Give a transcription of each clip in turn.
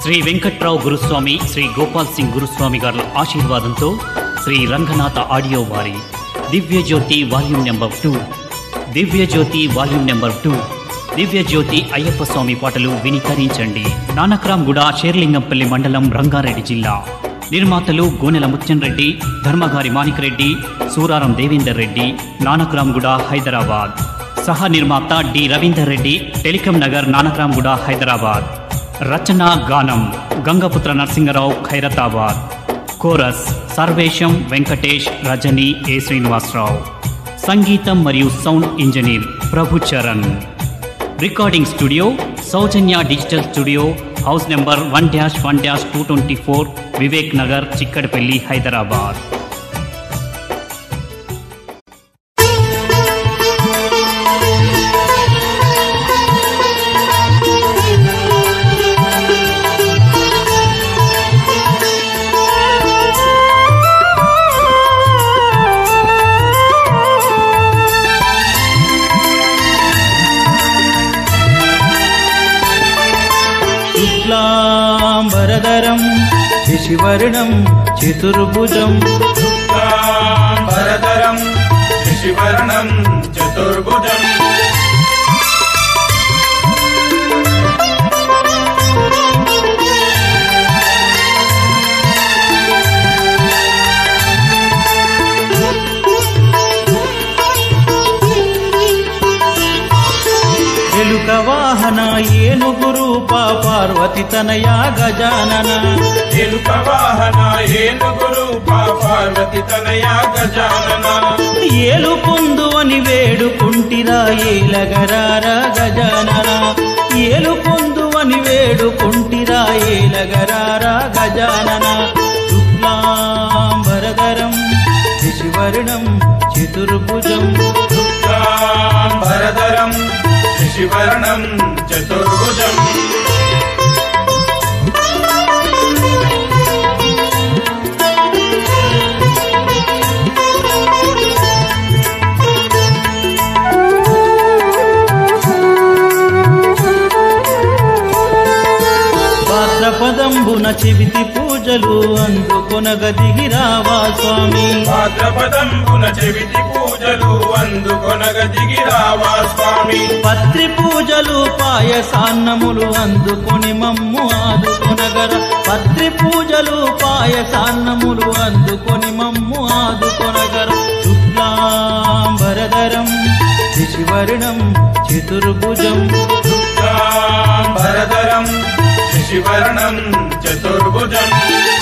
శ్రీ వెంకట్రావు గురుస్వామి శ్రీ గోపాల్ సింగ్ గురుస్వామి గారి ఆశీర్వాదంతో శ్రీ రంగనాథ ఆడియో వారి Divyajyothi volume number two Divyajyothi volume number two Divyajyothi Ayyappa Swamy పాటలు వినికరించండి నానక్రామ్గూడ షేర్లింగంపల్లి మండలం రంగారెడ్డి జిల్లా నిర్మాతలు గోనెల ముత్యం రెడ్డి ధర్మగారి మాణిక్రెడ్డి సూరారం దేవేందర్ రెడ్డి నానక్రామ్గూడ హైదరాబాద్ సహ నిర్మాత డి రవీందర్ రెడ్డి టెలికాం నగర్ నానక్రామ్గూడ హైదరాబాద్ రచన గానం గంగపుత్ర నరసింగరావు ఖైరతాబాద్ కోరస్ సర్వేశం వెంకటేష్ రజని ఏ శ్రీనివాసరావు సంగీతం మరియు sound engineer Prabhu Charan recording studio Soujanya digital studio house number one dash one dash two twenty four Vivek Nagar Chikkadpally Hyderabad శుక్లాంబరధరం శిశివర్ణం చతుర్భుజం వరదరం శిశివర్ణం చతుర్భుజం ఎలుక వాహన ఏనుగు రూప పార్వతి తనయా గజానన ఎలుక వాహన ఏనుగురు పార్వతి తనయా గజానన ఏలు పొందు అని వేడుకుంటిరా ఏలగరారా గజానన ఏలు పొందు అని వేడుకుంటిరా ఏలగరారా గజానన శుక్లాంబరధరం శిశివర్ణం చతుర్భుజం వరదరం శిశివర్ణం చతుర్భుజం పాత్రపదంబున చెవితి పూజలు అందుకొనగ దిగిరావా స్వామి భాద్రపదంబున చెవిటి పూజలు అందుకొనగ దిగిరావా స్వామి పత్రి పూజలు పాయసాన్నములు అందుకొని మమ్ము ఆదుకొనగర పత్రి పూజలు పాయసాన్నములు అందుకొని మమ్ము ఆదుకొనగర శుక్లాంబరధరం శిశివర్ణం చతుర్భుజం వరదరం శిశివర్ణం చతుర్భుజం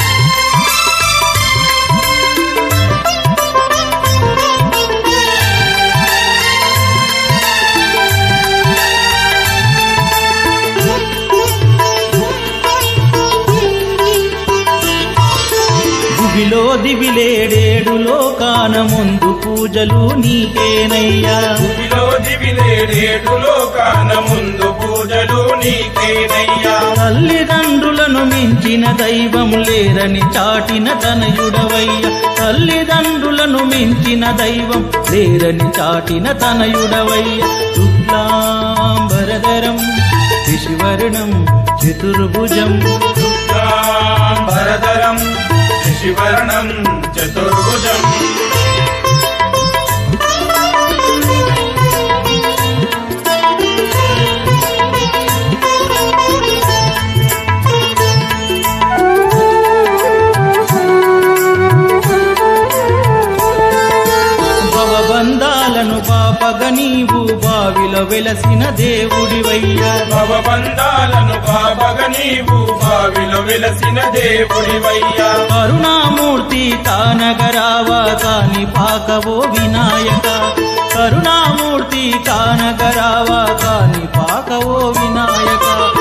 గుబిలో దివిలేడేడు లోకాన ముందు పూజలు నీకేనయ్యా భూమిలో దివిలేడేడు లోకాన ముందు పూజలు నీకేనయ్యా తల్లిదండ్రులను మించిన దైవం లేరని చాటిన తనయుడవయ్య తల్లిదండ్రులను మించిన దైవం లేరని చాటిన తనయుడవయ్య శుక్లాంబరధరం శిశివర్ణం చతుర్భుజం వరదరం శిశివర్ణం చతుర్భుజం భవబంధాలను పాపగ నీవు బావిలో వెలసిన దేవుడివయ్యా భవబంధాలను పాపగ నీవు బావిలో వెలసిన దేవుడివయ్యా కరుణామూర్తి కానగరావా కాని పాకవో వినాయక కరుణామూర్తి కానగరావా కాని పాకవో వినాయక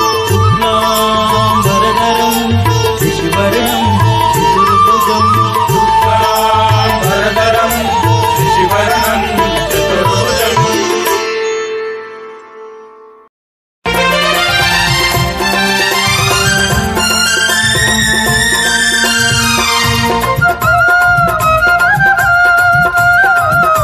శుక్లాంబరధరం శిశువరణం చతుర్భుజం వరదరం శిశివర్ణం చతుర్భుజం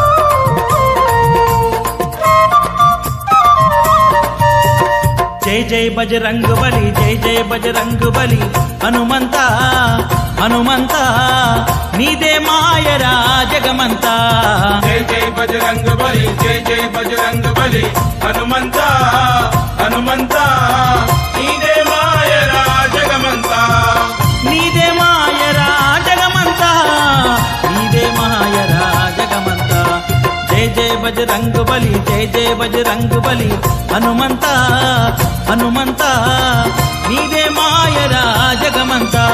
జయ జై బజరంగ్ బలి జై జై బజరంగ్ బలి హనుమంత హనుమంత నీదే మాయరా జగమంతా జై జై బజరంగ బలి జై జై బజరంగ బలి హనుమంత హనుమంత నీదే మాయరా జగమంతా నీదే మాయరా జగమంతా నీదే మాయరా జగమంతా జై జై బజరంగ్ బలి జై జై బజరంగ్ బలి హనుమంత హనుమంత నీదే మాయరా జగమంతా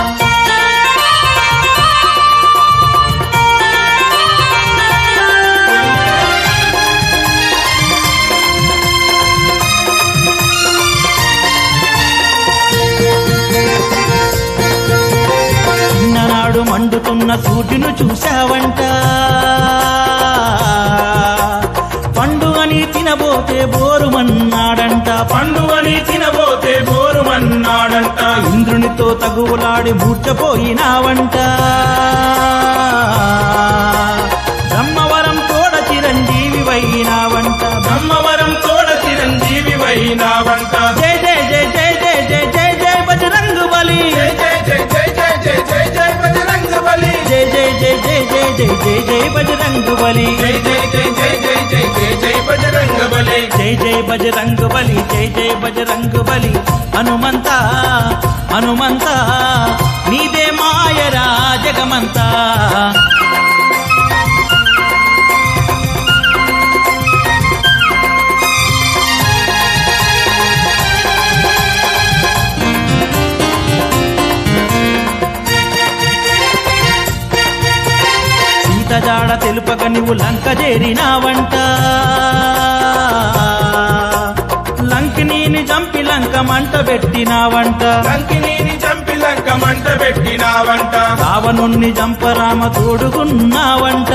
చిన్ననాడు మండుతున్న సూర్యును చూశావంట పండు అని తినబోతే బోరుమన్నాడంట పండు అని తినబోతే బోరుమన్నాడంట ఇంద్రునితో తగువులాడి మూర్చపోయినావంట బ్రహ్మవరం తోడ చిరంజీవి వైనావంట బ్రహ్మవరం తోడ చిరంజీవి వైనావంట జై జై జై జై జై జై జై జై బజరంగు బలి జై జై జై జై జై జై జై జై బజరంగ బలి జై జై జై జై జై జై జై జై బజరంగు బలి జై జై జై జై జై జై జై జై బజరంగ బలి జై జై బజరంగ్ బలి జై జై బజరంగ్ బలి హనుమంత హనుమంత నీదే మాయరా జగమంతా సీత జాడ తెలుపక నువ్వు లంక చేరినావంట లంకినీని చంపి లంక మంట పెట్టినావంట లంకినీని చంపి లంక మంట పెట్టినావంట రావణుణ్ణి చంపరామ తోడుకున్నావంట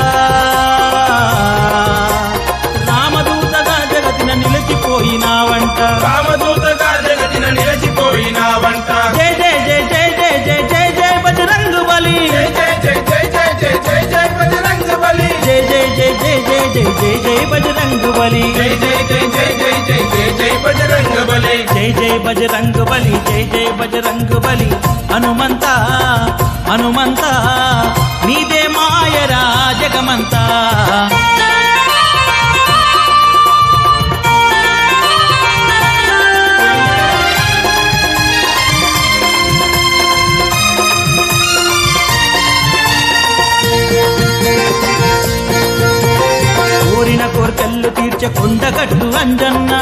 రామదూతగా జగతిన నిలిచిపోయినావంట రామదూతగా జగతిన నిలిచిపోయినావంట జై జై జై జై జై జై జై జై బజరంగు బలి జై జై జై జై జై జై జై జై బజరంగ బలి జై జై జై జై జై జై జై జై బజరంగు బలి జై జై జై జై జై జై జై జై బజరంగ బలి జై జై బజరంగ్ బలి జై జై బజరంగ్ బలి హనుమంత హనుమంత నీదే మాయరా జగమంతా కోరిన కోర్కెళ్ళు తీర్చే కొండగట్టు అంజన్న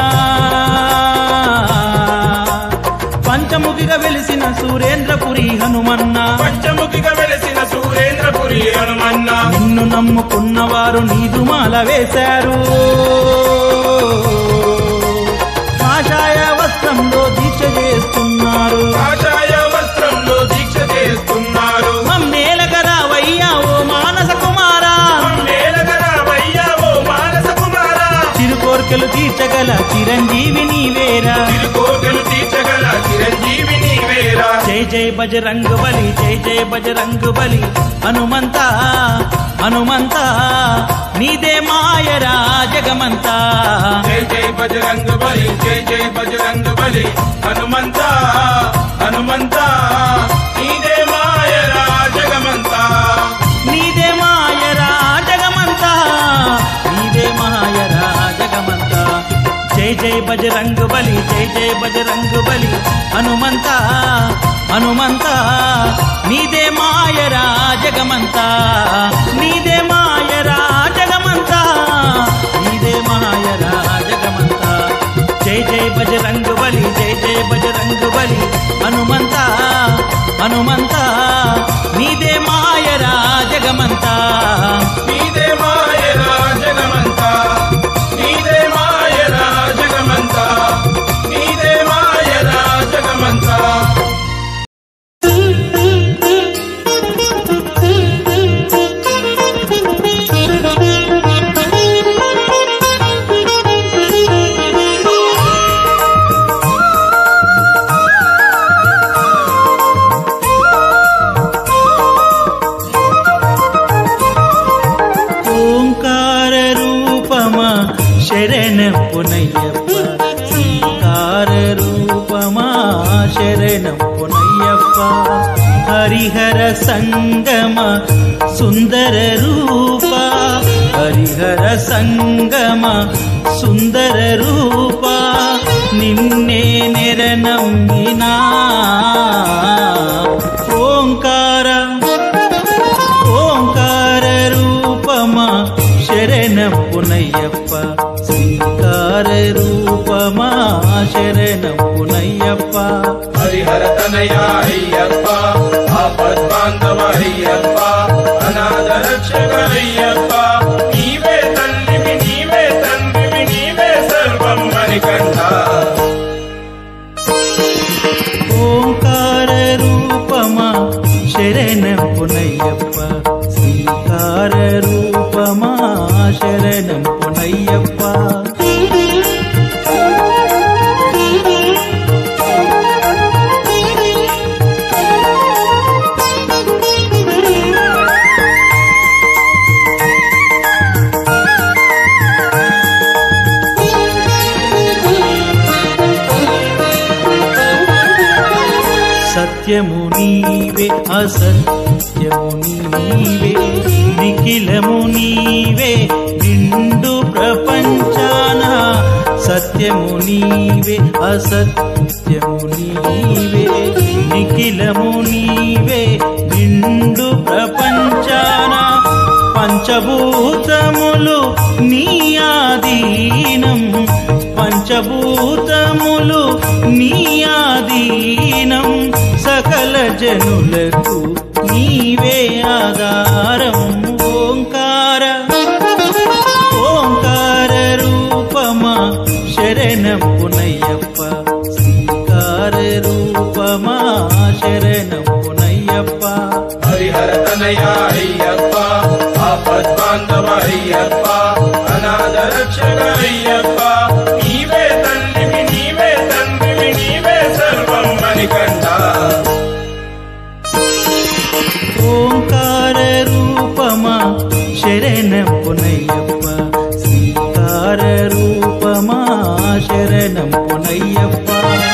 పంచముఖిగా వెలిసిన సురేంద్రపురి హనుమన్న పంచముఖిగా వెలసిన సూరేంద్రపురి హనుమన్న నిన్ను నమ్ముకున్న వారు నీదు మాల వేశారు కాషాయ వస్త్రంలో దీక్ష చేస్తున్నారు కాషాయ వస్త్రంలో దీక్ష చేస్తున్నారు మమ్మేలగరావయ్యా ఓ మానస కుమారా మేలగరావయ్యా ఓ మానస కుమారా చిరు కోర్కెలు తీర్చగల చిరంజీవి నీవేరా తిరుకోగలు తీర్చగల చిరంజీవి నీవేరా జై జై బజరంగ్ బలి జై జై బజరంగ్ బలి హనుమంత హనుమంత నీదే మాయరా జగమంతా జై జై బజరంగ బలి జై జై బజరంగ బలి హనుమంత హనుమంత నీదే మాయరా జగమంతా నీదే మాయరా జగమంతా నీదే మాయరా జగమంతా జై జై బజరంగ్ బలి జై జై బజరంగ్ బలి హనుమంత హనుమంత నీదే మాయరా జగమంతా నీదే మాయరా జగమంతా నీదే మాయరా జగమంతా జై జై బజరంగ్ బలి జై జై బజరంగ్ బలి హనుమంత హనుమంత నీదే మాయరా జగమంతా నీదే మాయరా జగమంతా నీదే మాయరా జగమంతా నీదే మాయరా జగమంతా ఓంకార రూపమా శరణపునయ్యప్ప శ్రీకార హరిహర సంగమ సుందర రూప హరిహర సంగమ సుందర రూప నిన్నే నెరనమ్మినా ఓంకార ఓంకార రూపమా శరణం పునయ్యప్ప శ్రీకార రూపమా శరణం పునయ్యప్ప హరిహర తనయ అయ్యప్ప ఆపద్బాంధవ అయ్యప్ప అనాథ రక్షక అయ్యప్ప నీవే తల్లివి నీవే తండ్రివి నీవే సర్వం మణికంఠ ఓంకార రూపమా శరణం పునయ్యప్ప శ్రీకార రూపమా శరణం పునయ్యప్ప సత్యము నీవే అసత్యము నీవే నిఖిలము నీవే నిండు ప్రపంచాన సత్యము నీవే అసత్యము నీవే నిఖిలము నీవే నిండు ప్రపంచాన పంచభూతములు నీ ఆధీనం పంచభూతములు నీ ఆధీనం సకల జనులకు నీవే ఆధారం ఓంకార ఓంకార రూపమా శరణం పునయ్యప్ప శ్రీకార రూపమా శరణం పునయ్యప్ప హరిహర తనయ అయ్యప్ప ఆపద్బాంధవ అయ్యప్ప అనాథ రక్షక అయ్యప్ప నీవే తల్లివి నీవే తండ్రివి నీవే సర్వం మణికంఠ ఓంకార రూపమా శరణం పునయ్యప్ప శ్రీకార రూపమా శరణం పునయ్యప్ప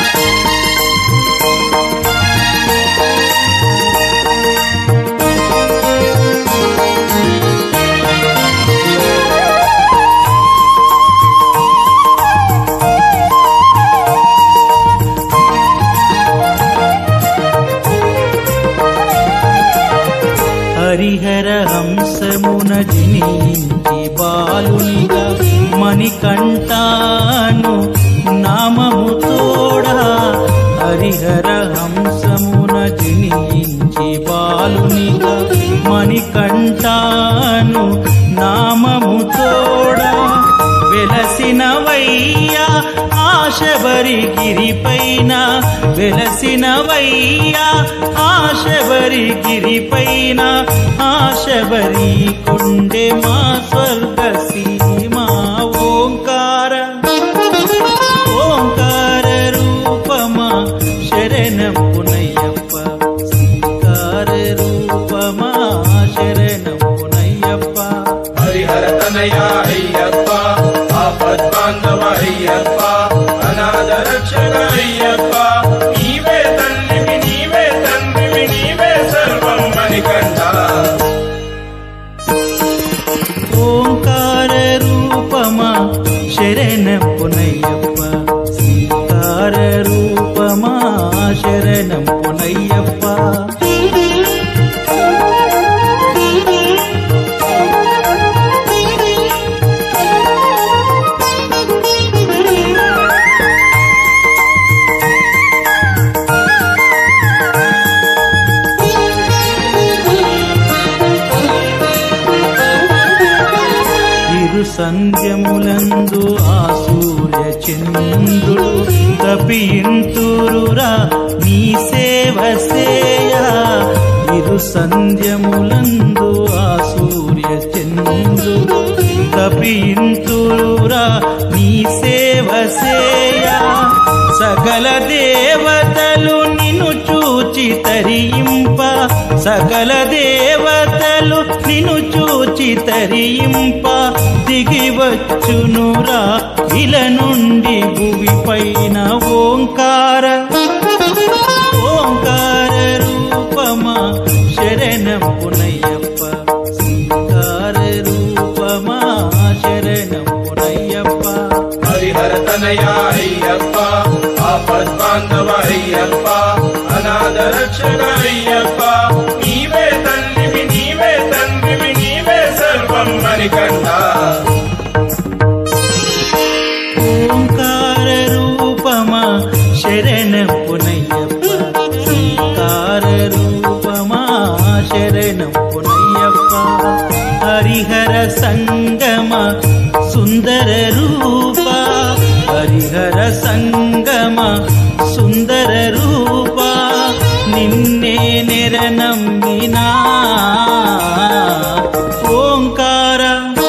హరిహర హంసమున జనించి బాలునిగా మణికంఠాను నామము తోడా హరిహర హంసమున జనించి బాలునిగా మణికంఠాను నామము తోడా వెలసిన వయ్యా ఆశబరి గిరిపైన వెలసిన వయ్యా ఆశబరి గిరిపైన ఆశబరి కొండే మా స్వర్గ సీమా ఓంకార ఓంకార రూపమా శరణం పునయ్యప్ప శ్రీకార రూపమా శరణం పునయ్యప్ప హరిహర తనయ అయ్యప్ప ఆపద్బాంధవ అయ్యప్ప అనాథ రక్షక అయ్యప్ప నీవే తల్లివి నీవే తండ్రివి నీవే సర్వం మణికంఠ ఓంకార రూపమా శరణం పునయ్యప్ప శ్రీకార రూపమా శరణం పునయ్యప్ప ఇరు సంధ్యములందు ఆ సూర్య చంద్రుడు తపింతురురా నీ సేవ సేయ ఇరు సంధ్యములందు ఆ సూర్య చంద్రుడు తపింతురురా నీ సేవ సేయ సకల దేవతలు నిన్ను చూచి తరింప సకల దేవతలు నిన్ను చూచి తరింప దిగి వచ్చునురా ఇల నుండి భువి పైన ఓంకార ఓంకార బాంధవ అయ్యప్ప అనాథ రక్షక అయ్యప్ప నీవే తల్లివి నీవే తండ్రివి నీవే సర్వం మణికంఠ ఓంకార రూపమా శరణపునయ్యప్ప శ్రీకార రూపమా శరణపునయ్యప్ప హరిహర సంగమ సుందర రూప హరిహర సంగమ సుందర రూప నిన్నే నెరనమ్మినా ఓంకార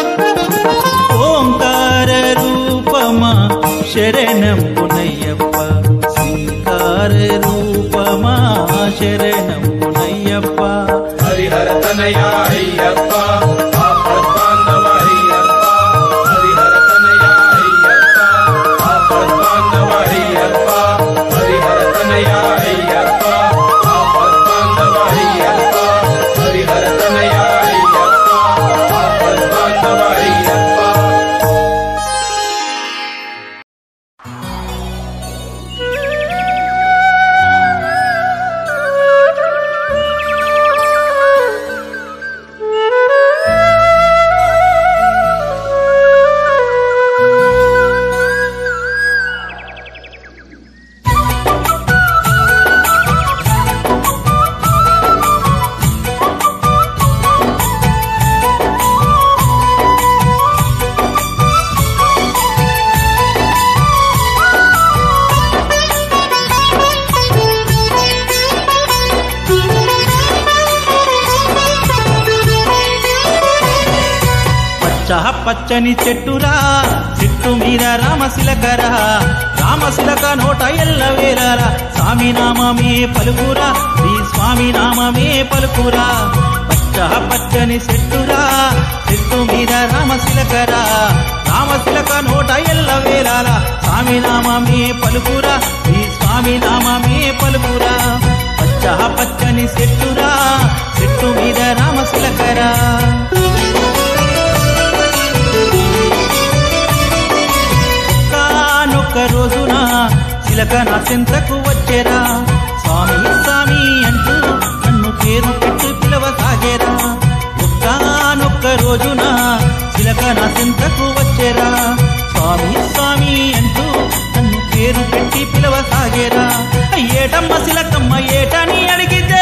ఓంకార రూపమా శరణం పునయ్యప్ప శ్రీకార రూపమా శరణం పునయ్యప్ప హరిహర తనయ అయ్యప్ప ఆపద్బాంధవ అయ్యప్ప హరిహర తనయ అయ్యప్ప ఆపద్బాంధవ అయ్యప్ప హరిహర తనయ అయ్యప్ప ఆపద్బాంధవ అయ్యప్ప హరిహర తనయ అయ్యప్ప ఆపద్బాంధవ అయ్యప్ప పచ్చ పచ్చని చెట్టురా చెట్టు మీద రామశిలకరా రామశిలక నోట ఎల్లవేరారా స్వామి నామమే పలుకురా శ్రీ స్వామి నామమే పలుకురా పచ్చ పచ్చని చెట్టురా చెట్టు మీద రామశిలకరా రామశిలక నోట ఎల్లవేరారా స్వామి నామమే పలుకురా శ్రీ స్వామి నామమే పలుకురా పచ్చ పచ్చని చెట్టురా చెట్టు మీద రామశిలకరా కానొక్క రోజున చిలక నా చెంతకు వచ్చేరా స్వామి స్వామి అంటూ నన్ను పేరు పెట్టి పిలవసాగేరా ఒక్కనొక్క రోజున చిలక నా చెంతకు వచ్చేరా స్వామి స్వామి అంటూ నన్ను పేరు పెట్టి పిలవసాగేరా ఏటమ్మ చిలకమ్మ ఏటని అడిగితే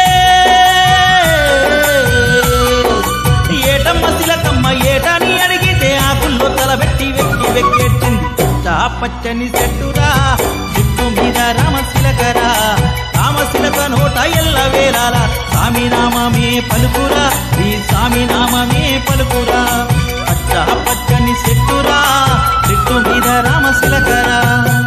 ఏటమ్మ శిలకమ్మ ఏటని అడిగితే ఆకుల్లో తలబెట్టి వెక్కి వెక్కేర్చింది పచ్చ పచ్చని చెట్టురా చెట్టు మీద రామశిలకరా రామశిలక నోట ఎల్ల వేలాల స్వామి నామమే పలుకురా ఈ స్వామి నామమే పలుకురా పచ్చ పచ్చని చెట్టురా చెట్టు మీద రామశిలకరా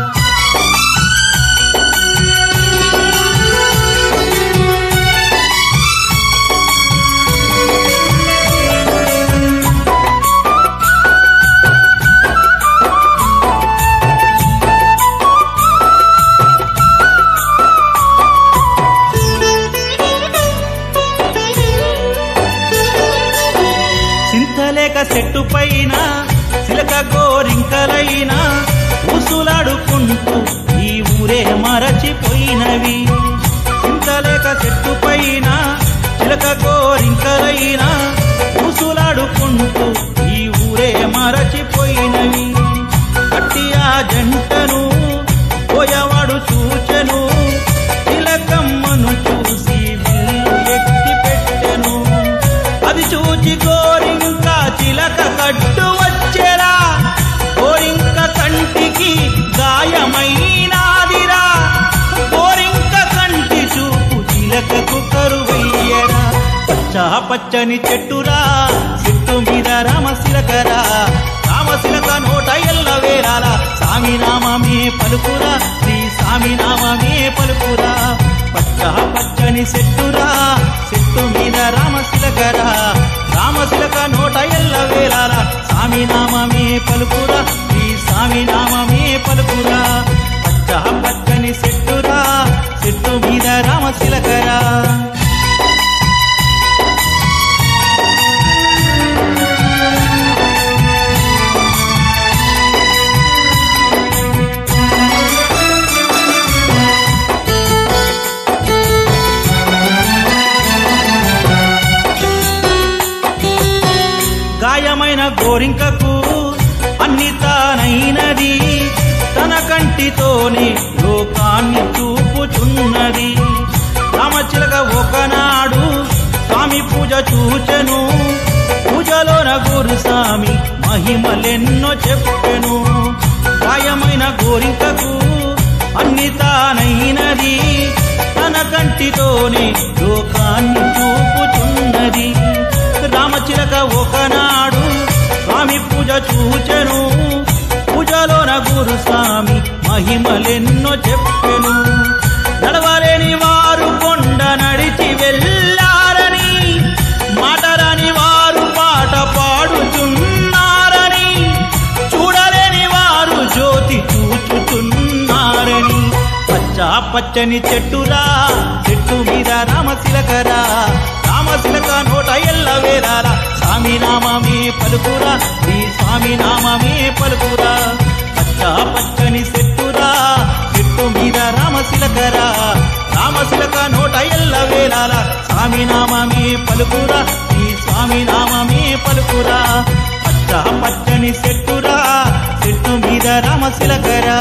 చింతలేక చెట్టు పైన చిలక గోరింకలైన ఊసులాడుకుంటూ ఈ ఊరే మరచిపోయినవి చింతలేక చెట్టు పైన చిలక గోరింకలైన ఊసులాడుకుంటూ ఈ ఊరే మరచిపోయినవి కట్టి ఆ జంటను పోయవాడు చూచెను చిలకమ్మను చూసి విల్లు ఎత్తి పెట్టెను అది చూచి గోరింక చిలక కట్టు వచ్చేరా గోరింక కంటికి గాయమైనాదిరా గోరింక కంటి చూపు చిలకకు కరువయ్యరా పచ్చ పచ్చని చెట్టురా చెట్టు మీద రామశిలకరా రామశిలక నోట ఎల్ల వేరాల స్వామి నామమే పలుకురా శ్రీ స్వామి నామమే పలుకురా పచ్చ పచ్చని చెట్టురా చెట్టు మీద రామశిలకరా రామశిలక నోట ఎల్ల వేలాల స్వామి నామమే పలుకురా శ్రీ స్వామి నామమే పలుకురా పచ్చ పచ్చని చెట్టురా చెట్టు మీద రామశిలకరా గాయమైన గోరింకకు అన్ని తానైనది తన కంటితోనే లోకాన్ని చూపుచున్నది రామచిలక ఒకనాడు స్వామి పూజ చూచెను పూజలోన గురుస్వామి మహిమలెన్నో చెప్పెను గాయమైన గోరింకకు అన్ని తానైనది తన కంటితోనే లోకాన్ని చూపుచున్నది రామచిలక ఒకనాడు స్వామి పూజ చూచెను పూజలోన గురుస్వామి మహిమలెన్నో చెప్పెను నడవలేని వారు కొండ నడిచి వెళ్ళారని మాటరాని వారు పాట పాడుచున్నారని చూడలేని వారు జ్యోతి చూచుచున్నారని పచ్చా పచ్చని చెట్టురా చెట్టు మీద రామశిలకరా రామశిలక నోట ఎల్ల వేరాల స్వామి నామమే పలుకురా శ్రీ స్వామి నామమే పలుకురా పచ్చా పచ్చని చెట్టురా చెట్టు మీద రామశిలకరా రామశిలక నోట ఎల్ల వేలాల స్వామి నామమే పలుకురా శ్రీ స్వామి నామమే పలుకురా పచ్చ పచ్చని చెట్టురా చెట్టు మీద రామశిలకరా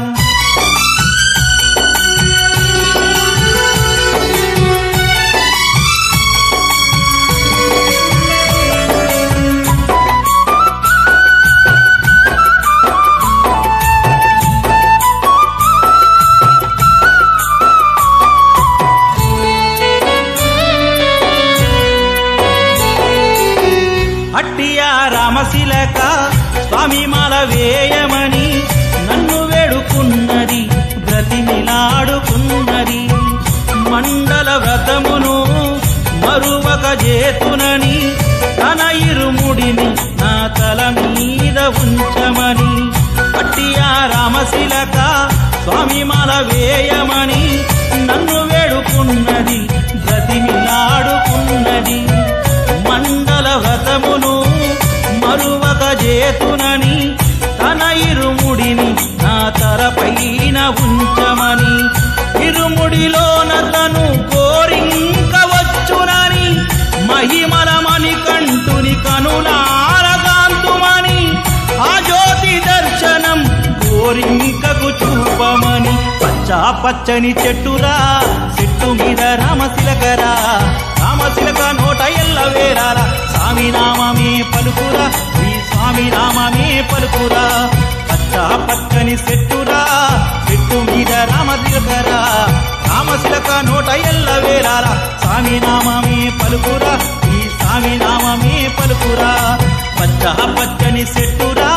అట్టియా రామశిలక స్వామి మాల వేయమని నన్ను వేడుకున్నది బ్రతిమిలాడుకున్నది మండల వ్రతమును మరువక చేతునని తన ఇరుముడిని నా తల మీద ఉంచమని అట్టియా రామశిలక స్వామి మాల వేయమని నన్ను వేడుకున్నది బ్రతిమిలాడుకున్నది మండల వ్రతమును మరువక చేతునని తన ఇరుముడిని నా తలపైన ఉంచమని ఇరుముడిలోన తను కోరింకవచ్చునని మహిమలమని కంటుని కనులారగాంతుమని ఆ జ్యోతి దర్శనం కోరింకకు చూపమని పచ్చా పచ్చని చెట్టురా చెట్టు మీద రామశిలకరా రామశిలక నోట ఎల్ల వేరాల స్వామి నామమే పలుకురా శ్రీ స్వామి నామమే పలుకురా పచ్చా పచ్చని చెట్టురా చెట్టు మీద రామశిలకరా రామశిలక నోట ఎల్ల వేరాల స్వామి నామమే పలుకురా శ్రీ స్వామి నామమే పలుకురా పచ్చ పచ్చని చెట్టురా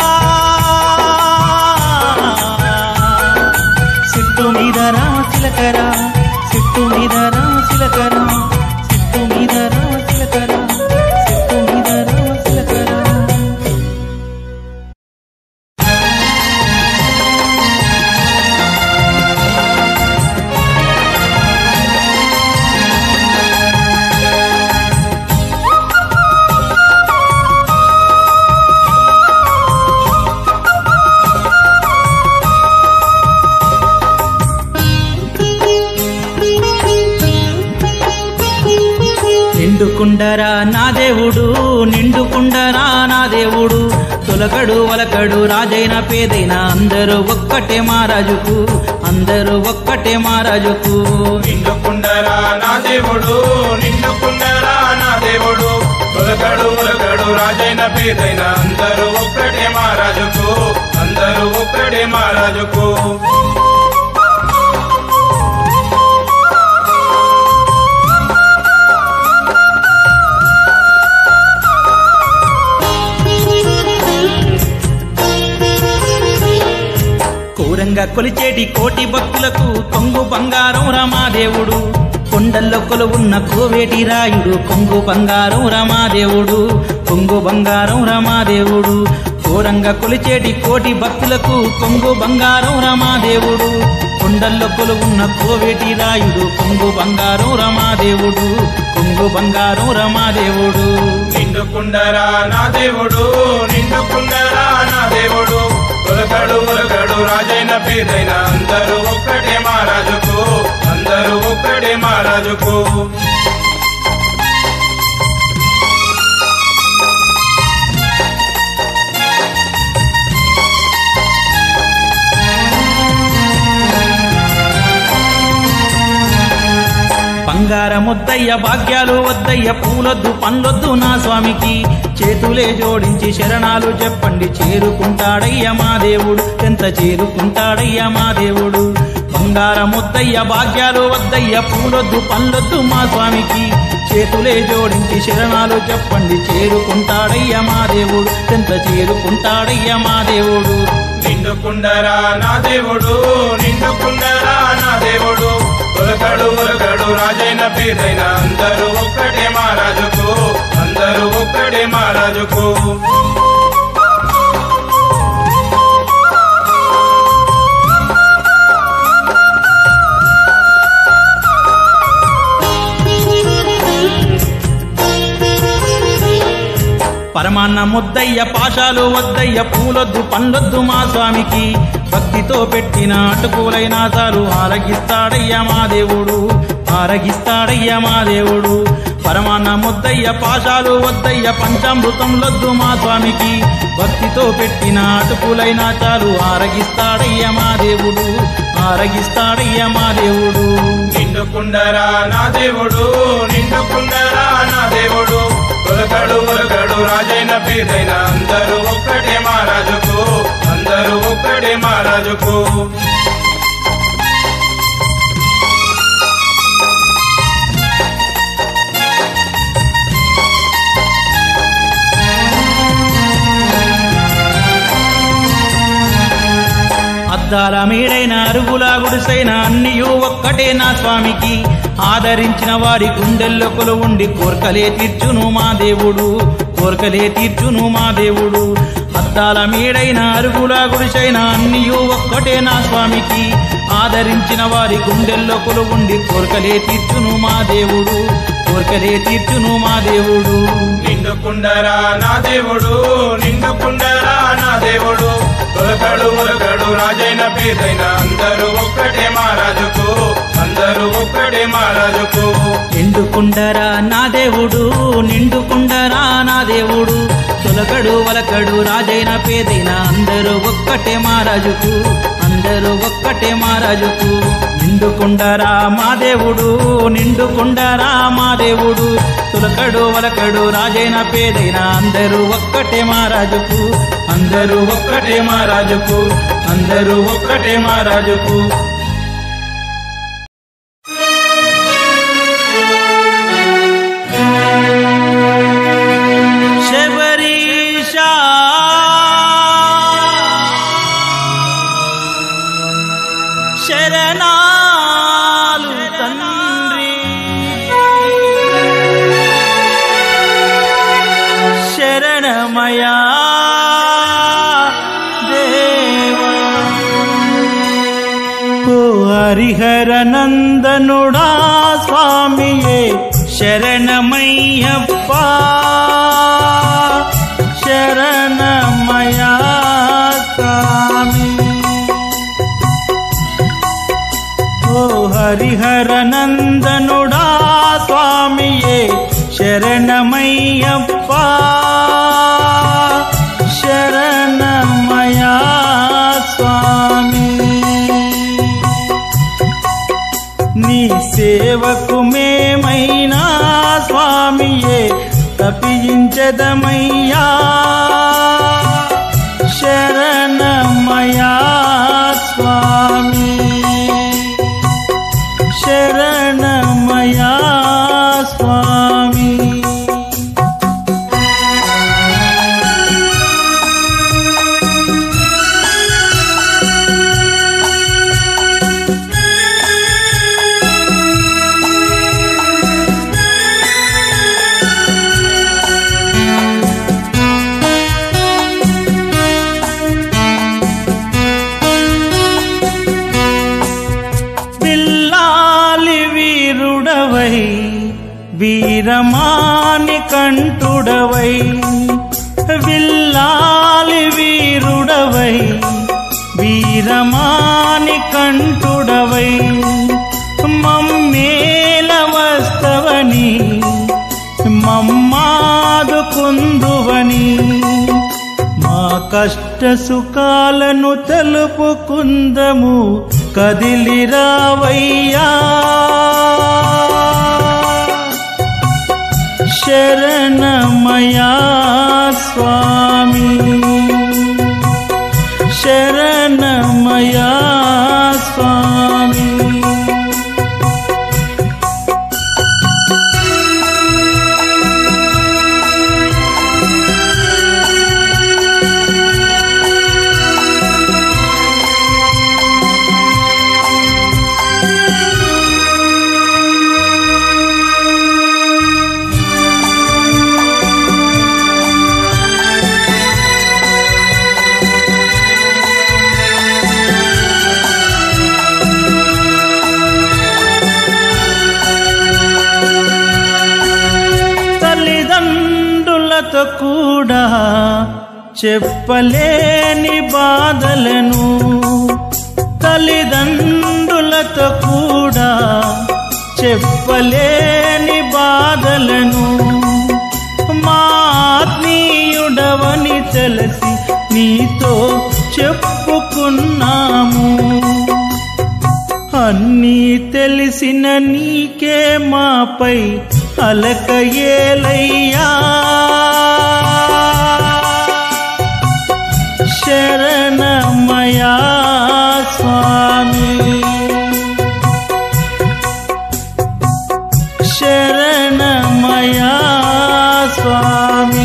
చెట్టు మీద రామశిలకరా చెట్టు మీద రామశిలకరా చెట్టు మీద రామశిలకరా చెట్టు మీద రామశిలకరా నిండుకుండరా నా దేవుడు నిండుకుండరా నా దేవుడు తొలకడు వలకడు రాజైన పేదైన అందరూ ఒక్కటే మహారాజుకు అందరూ ఒక్కటే మహారాజుకు నిండుకుండరా నా దేవుడు నిండుకుండరా నా దేవుడు తొలకడు ఉలకడు రాజైన పేదైన అందరూ ఒక్కటే మహారాజుకు అందరూ ఒక్కటే మహారాజుకు కూరంగా కొలిచేటి కోటి భక్తులకు కొంగు బంగారం రమాదేవుడు కొండల్లో కొలువున్న కోవేటి రాయుడు కొంగు బంగారం రమాదేవుడు కొంగు బంగారం రమాదేవుడు ఘోరంగా కొలిచేటి కోటి భక్తులకు కొంగు బంగారం రమాదేవుడు కొండల్లో కొలువున్న కోవేటి రాయుడు కొంగు బంగారం రమాదేవుడు కొంగు బంగారం రమాదేవుడు నిండుకుండరా నా దేవుడు నిండుకుండరా నా దేవుడు ఉలకడు ఉలకడు రాజైన పేదైన అందరూ ఒక్కటే మహారాజుకు అందరూ ఒక్కటే మహారాజుకు ముద్దయ్య భాగ్యాలు వద్దయ్య పూలొద్దు పండ్లొద్దు నా స్వామికి చేతులే జోడించి శరణాలు చెప్పండి చేరుకుంటాడయ్య మా దేవుడు ఎంత చేరుకుంటాడయ్య మా దేవుడు బంగార ముద్దయ్య భాగ్యాలు వద్దయ్య పూలొద్దు పండ్లొద్దు మా స్వామికి చేతులే జోడించి శరణాలు చెప్పండి చేరుకుంటాడయ్య మా దేవుడు ఎంత చేరుకుంటాడయ్య మా దేవుడు నిండుకుండరా నా దేవుడు నిండుకుండరా నా దేవుడు ఉలకడు ఉలకడు రాజైన పేదైన అందరూ ఒక్కటే మహారాజుకు అందరూ ఒక్కటే మహారాజుకు పరమాన్న ముద్దయ్య పాశాలు వద్దయ్య పూలొద్దు పండొద్దు మా స్వామికి భక్తితో పెట్టిన అటుకులైన చాలు ఆరగిస్తాడయ్య మా దేవుడు ఆరగిస్తాడయ్య మా దేవుడు పరమాన్న ముద్దయ్య పాశాలు వద్దయ్య పంచామృతంలొద్దు మా స్వామికి భక్తితో పెట్టిన అటుకులైన చాలు ఆరగిస్తాడయ్య మా దేవుడు ఆరగిస్తాడయ్య మా దేవుడు నిండుకుండరా నా దేవుడు నిండుకుండరా నా దేవుడు ఉలకడు ఉలకడు రాజైన పేదైన అందరూ ఒక్కటే మహారాజుకు అందరూ ఒక్కటే మహారాజుకు అద్దాల మీడైన అరుగులా గుడిసైన అన్నియు ఒక్కటే నా స్వామికి ఆదరించిన వారి గుండెల్లో ఉండి కోర్కలే తీర్చును మా దేవుడు కోర్కలే తీర్చును మా దేవుడు అద్దాల మీడైన అరుగులా గుడిసైన అన్నియు ఒక్కటే నా స్వామికి ఆదరించిన వారి గుండెల్లో ఉండి కోర్కలే తీర్చును మా దేవుడు కోర్కలే తీర్చును మా దేవుడు నిండుకుండరా నా దేవుడు నిండుకుండరా నా దేవుడు ఉలకడు ఉలకడు రాజైన పేదైన అందరూ ఒక్కటే మహారాజుకు అందరూ ఒక్కటే మహారాజుకు నిండుకుండరా నా దేవుడు నిండుకుండరా నా దేవుడు తొలకడు వలకడు రాజైన పేదైన అందరూ ఒక్కటే మహారాజుకు అందరూ ఒక్కటే మహారాజుకు నిండుకుండరా మా దేవుడు నిండుకుండరా మా దేవుడు తులకడు వలకడు రాజైన పేదైన అందరూ ఒక్కటే మహారాజుకు అందరూ ఒక్కటే మహారాజుకు అందరూ ఒక్కటే మహారాజుకు శబరీషా శరణాలు తండ్రి శరణమయా దేవా ఓ హరిహర నందనుడా స్వామియే శరణమయ్యప్ప శరణమయా స్వామి ఓ హరిహర నందనుడా స్వామియే శరణమయ్యప్ప శరణమయా స్వామి నీ సేవకు మేమైనా స్వామియే తపించదమయ్యా శరణమయా స్వామి శరణమయా స్వామి బిల్లాలి వీరుడవై వీరమాని కంఠుడవై విల్లాలి వీరుడవై వీరమాని కంఠుడవై మమ్మేల వస్తవని మమ్మాదుకుందువని మా కష్ట సుఖాలను తెలుపుకుందము కదిలిరావయ్యా శరణమయా స్వామి శరణమయా స్వామి తల్లిదండ్రులతో కూడా చెప్పలేని బాధలను తల్లిదండ్రులతో కూడా చెప్పలేని బాధలను మా ఆత్మీయుడవని తెలిసి నీతో చెప్పుకున్నాము అన్నీ తెలిసిన నీకే మాపై అలక ఏలయ్యా శరణమయా స్వామి శరణమయా స్వామి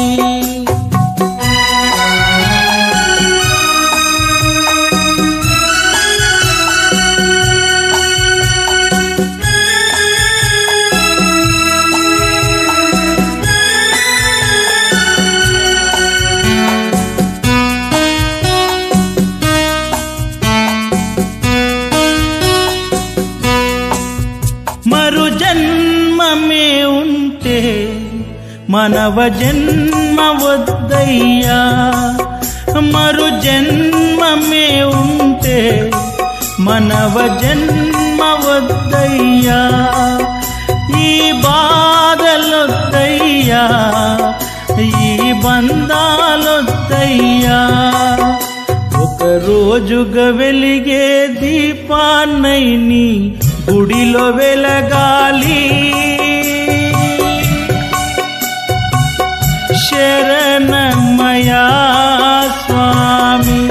మరు జన్మమే ఉంటే మనవ జన్మ వద్దయ్యా మరు జన్మమే ఉంటే మనవ జన్మ వద్దయ్యా ఈ బాధలొద్దయ్యా ఈ బంధాలొద్దయ్యా ఒక రోజుగా వెలిగే దీపాన్నై నీ గుడిలో వెలగాలి శరణమయా స్వామి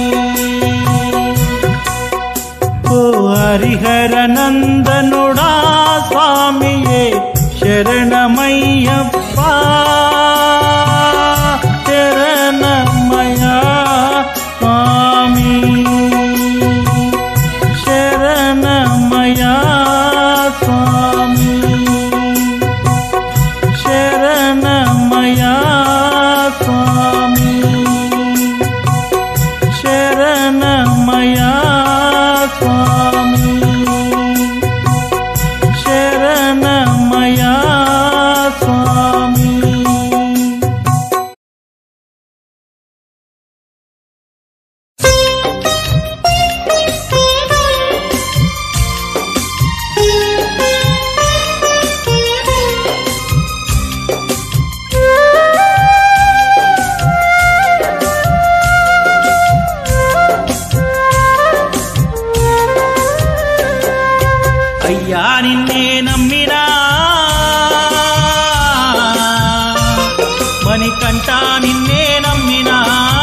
ఓ హరిహర నందనుడా స్వామియే శరణమయ్యప్ప శరణమయా స్వామి శరణమయా స్వామి శరణమయా స్వామి శరణమయా స్వామి శరణమయా స్వామి అయ్యా నిన్నే నమ్మినా మణికంఠ నిన్నే నమ్మినా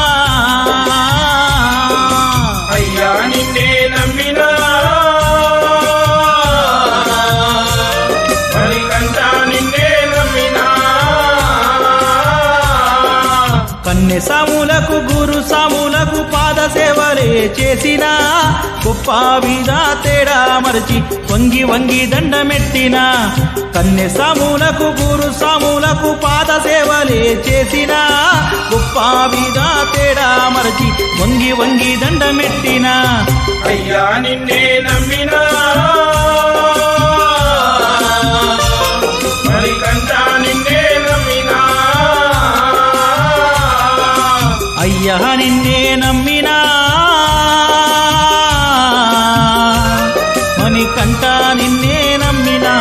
అయ్యా నిన్నే నమ్మినా మణికంఠ నిన్నే నమ్మినా కన్నె సాములకు గురు సాములకు పాద సేవలే చేసిన గొప్ప విధా తేడా మరచి వంగి వంగి దండమెట్టిన కన్నె సాములకు గురు సాములకు పాద సేవలే చేసిన గొప్ప విధా తేడా మరచి వంగి వంగి దండమెట్టిన అయ్యా నిన్నే నమ్మినా మణికంఠ నిన్నే నమ్మినా అయ్యా నిన్నే నమ్మినా మణికంఠ నిన్నే నమ్మినా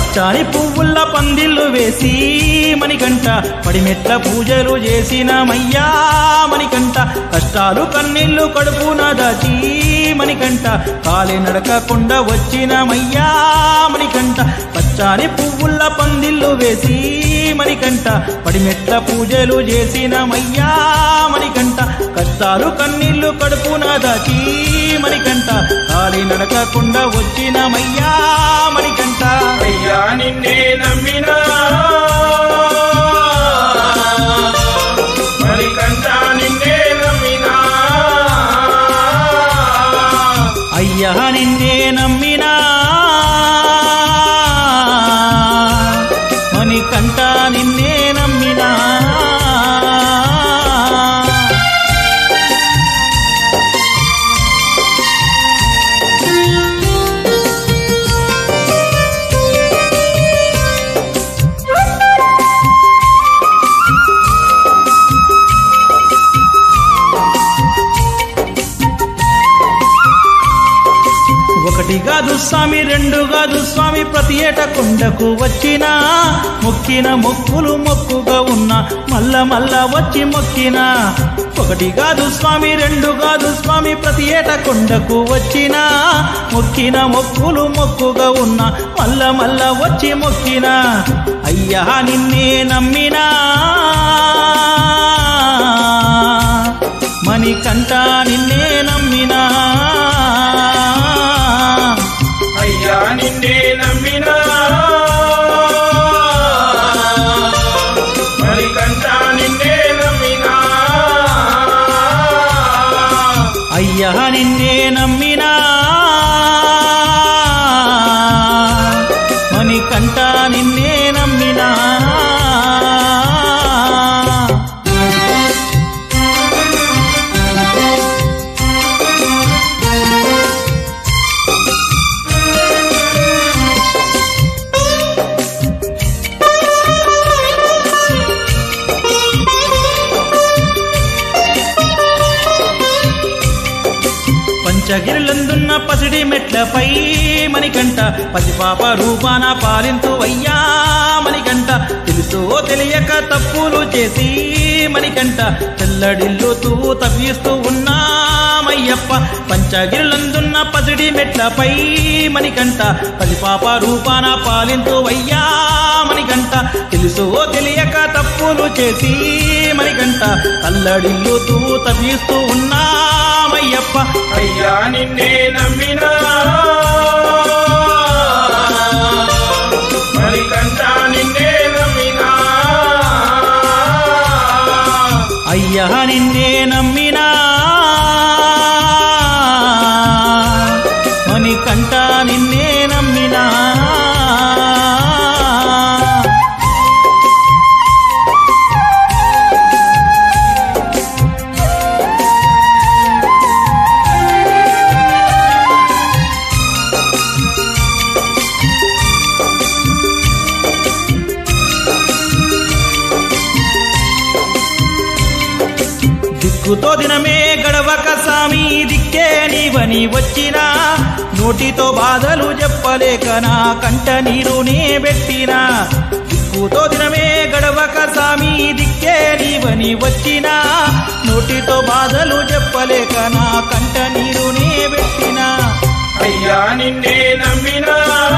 పచ్చాని పువ్వుల్ల పందిళ్ళు వేసి మణికంట పడిమెట్ల పూజలు చేసినమయ్యా మణికంట కష్టాలు కన్నీళ్లు కడుపున దాచి మణికంట కాలి నడకకుండా వచ్చినమయ్యా మణికంట పచ్చాని పువ్వుల్ల పందిళ్ళు వేసి మణికంట పడిమెట్ల పూజలు చేసినమయ్యా మణికంట కష్టాలు కన్నీళ్లు కడుపున దాచి మణికంట కాలి నడకకుండా వచ్చినమయ్యా మణికంట అయ్యా నిన్నే నమ్మినా మరికంట నిన్నే నమ్మినా అయ్యా నిన్నే నమ్మినా మణికంట నిన్నే నమ్మినా ఒకటి కాదు స్వామి రెండు కాదు స్వామి ప్రతి ఏట కొండకు వచ్చిన మొక్కిన మొక్కులు మొక్కుగా ఉన్న మల్ల మల్ల వచ్చి మొక్కిన ఒకటి కాదు స్వామి రెండు కాదు స్వామి ప్రతి ఏట కొండకు వచ్చిన మొక్కిన మొక్కులు మొక్కుగా ఉన్న మల్ల మల్ల వచ్చి మొక్కిన అయ్యా నిన్నే నమ్మినా మణికంట నిన్నే నమ్మినా అయ్యా నిన్నే నమ్మినా మరికంట నిన్నే నమ్మినా అయ్యా నిన్నే నమ్మినా మణికంట నిన్నే నమ్మినా పంచగిరులందున్న పసిడి మెట్లపై మణికంట పసిపాప రూపాన పాలింతు అయ్యా మణికంట తెలుసో తెలియక తప్పులు చేసి మణికంట తెల్లడిల్లుతూ తప్పిస్తూ ఉన్నామయ్యప్ప పంచగిరులందున్న పసిడి మెట్లపై మణికంట పసిపాప రూపాన పాలింతు అయ్యా మణికంట తెలుసో తెలియక తప్పులు చేసి మణికంట అల్లడిల్లుతూ తప్పిస్తూ ఉన్నామయ్యప్ప అయ్యా నిన్నే నమ్మినా మరికంట నిన్నే నమ్మినా అయ్యా నిన్నే నమ్మినా మణికంట నిన్నే నమ్మినా దిక్కుతో దినమే గడవక సామి దిక్కే నీవని వచ్చినా నోటితో బాధలు చెప్పలేక నా కంట నీరునే పెట్టినా దిక్కుతో దినమే గడవక సామి దిక్కే నీవని వచ్చినా నోటితో బాధలు చెప్పలేక నా కంట నీరునే పెట్టినా అయ్యా నిన్నే నమ్మినా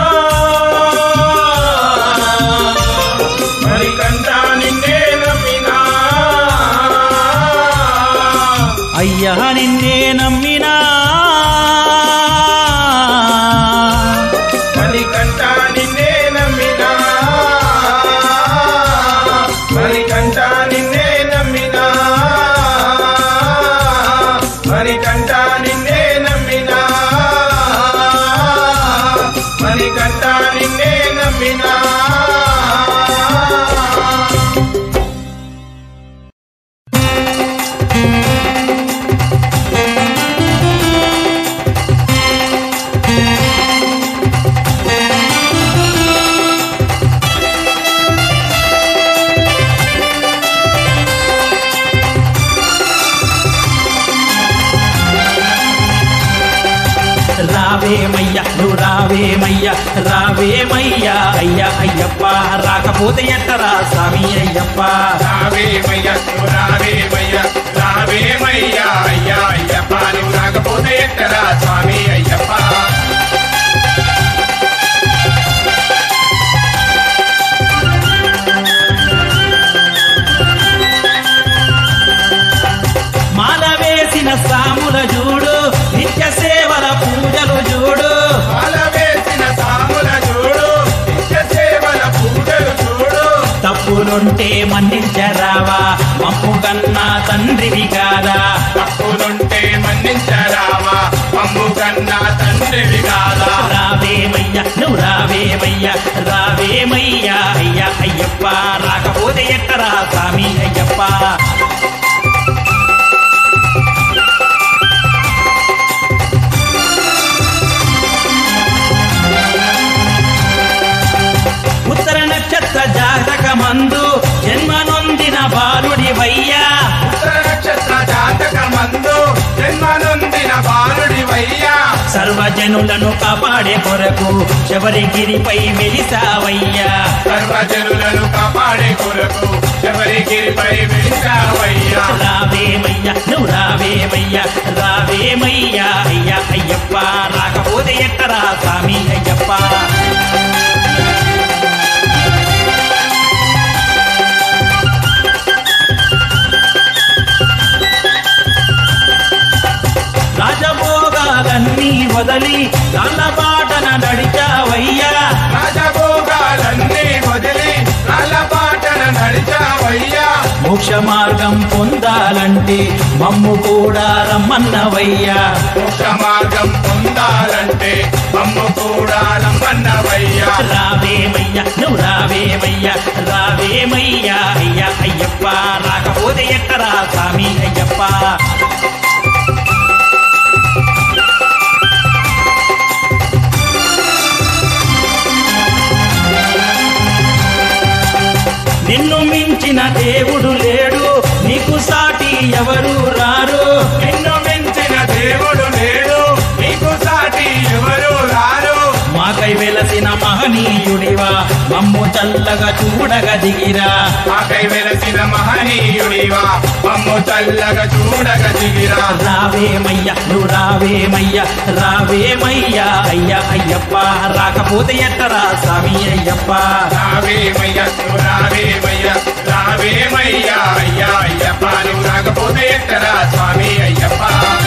మరికంట నిన్నే నమ్మినా అయ్యా నిన్నే నమ్మినా మరికంట నిన్నే నమ్మినా మరికంట నిన్నే నమ్మినా మరికంట నిన్నే నమ్మినా మరికంట నిన్నే నమ్మినా రావేమయ్య నువ్వు రావేమయ్య రావేమయ్యా అయ్యా అయ్యప్ప రాకపోతే ఎట్టరా స్వామి అయ్యప్ప రావేమయ్య రావేమయ్య రావేమయ్య అయ్యా అయ్యప్ప నువ్వు రాకపోతే ఎట్టరా స్వామి అయ్యప్ప మాల వేసిన సాముల చూడు నిత్య సేవల పూజలు చూడు పాల వేసిన సాముల చూడు నిత్య సేవల పూజలు చూడు తప్పులుంటే మన్నించరావా మమ్ము కన్నా తండ్రివి కాదా తప్పులుంటే మన్నించరావా మమ్ము కన్నా తండ్రివి కాదా రావేమయ్య నువ్వు రావేమయ్య రావేమయ్యా అయ్యా అయ్యప్ప రాకపోతే ఎట్టరా స్వామి అయ్యప్ప ఉత్తర నక్షత్ర జాతక మందు జన్మ నొందిన బాలుడి వయ్యా ఉత్తర నక్షత్ర జాతక మందు జన్మనొందిన బాలుడి వయ్యా సర్వజనులను కాపాడే కొరకు శబరిగిరిపై వెలిసావయ్యా సర్వజనులను కాపాడే కొరకు శబరిగిరిపై వెలిసావయ్యా రావేమయ్య నువ్వు రావేమయ్య రావేమయ్యా అయ్యా అయ్యప్ప రాకపోతే ఎట్టరా స్వామి అయ్యప్ప రాజభోగాలన్నీ వదలి రాళ్ళ బాటన నడిచావయ్యా రాజభోగాలన్నీ వదిలి పాటన నడిచావయ్యా మోక్ష మార్గం పొందాలంటే మమ్ము కూడా రమ్మన్నవయ్యా మోక్ష మార్గం పొందాలంటే మమ్ము కూడా రమ్మన్నవయ్యా రావేమయ్య నువ్వు రావేమయ్య రావేమయ్యా అయ్యా అయ్యప్ప రాకపోతే ఎట్టరా స్వామి అయ్యప్ప నిన్ను మించిన దేవుడు లేడు నీకు సాటి ఎవరు రారు నిన్ను మించిన దేవుడు లేడు నీకు సాటి ఎవరు రారు మాకై వెలసిన మహనీయుడివా మమ్ము చల్లగా చూడగా దిగిరా మాకై వెలసిన మహనీయుడివా మమ్ము చల్లగా చూడగ దిగిరా రావేమయ్య నువ్వు రావేమయ్య రావేమయ్యా అయ్యా అయ్యప్ప రాకపోతే ఎట్టరా స్వామి అయ్యప్ప రావేమయ్య నువ్వు రావేమయ్య రావేమయ్య అయ్యా అయ్యప్ప నువ్వు రాకపోతే ఎట్టరా స్వామి అయ్యప్ప